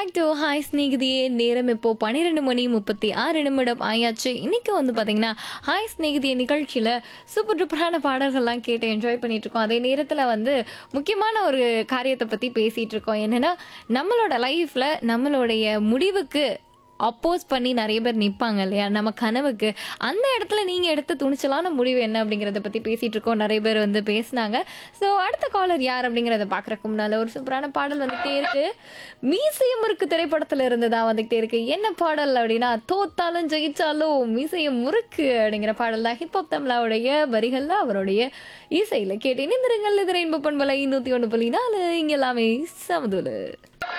back to hi ஸ்நேகிதியே நேரம் இப்போ பன்னிரெண்டு மணி முப்பத்தி ஆறு நிமிடம் ஆயாச்சு இன்னைக்கு வந்து பார்த்தீங்கன்னா ஹாய் ஸ்நேகிதிய நிகழ்ச்சியில் சூப்பர் டூப்பரான பாடல்கள்லாம் கேட்டு என்ஜாய் பண்ணிட்டு இருக்கோம் அதே நேரத்தில் வந்து முக்கியமான ஒரு காரியத்தை பற்றி பேசிட்டு இருக்கோம் என்னன்னா நம்மளோட லைஃப்பில் நம்மளுடைய முடிவுக்கு அப்போஸ் பண்ணி நிறைய பேர் நிற்பாங்க இல்லையா நம்ம கனவுக்கு அந்த இடத்துல நீங்கள் எடுத்த துணிச்சலான முடிவு என்ன அப்படிங்கிறத பற்றி பேசிகிட்டு இருக்கோம் நிறைய பேர் வந்து பேசினாங்க ஸோ அடுத்த காலர் யார் அப்படிங்கிறத பார்க்குறக்கு முன்னால் ஒரு சூப்பரான பாடல் வந்துகிட்டே இருக்கு மீசையம் இருக்கு திரைப்படத்தில் இருந்து தான் வந்துகிட்டே இருக்கு என்ன பாடல் அப்படின்னா தோத்தாலும் ஜெயிச்சாலும் மீசையம் முறுக்கு அப்படிங்கிற பாடல் தான் ஹிப்ஹாப் தமிழாவுடைய வரிகளில் அவருடைய இசையில் கேட்டு இணைந்திருங்கள் இது ரெயின்போ பண்பலை நூற்றி ஒன்று புள்ளி நாலு இங்கே எல்லாமே சமதுல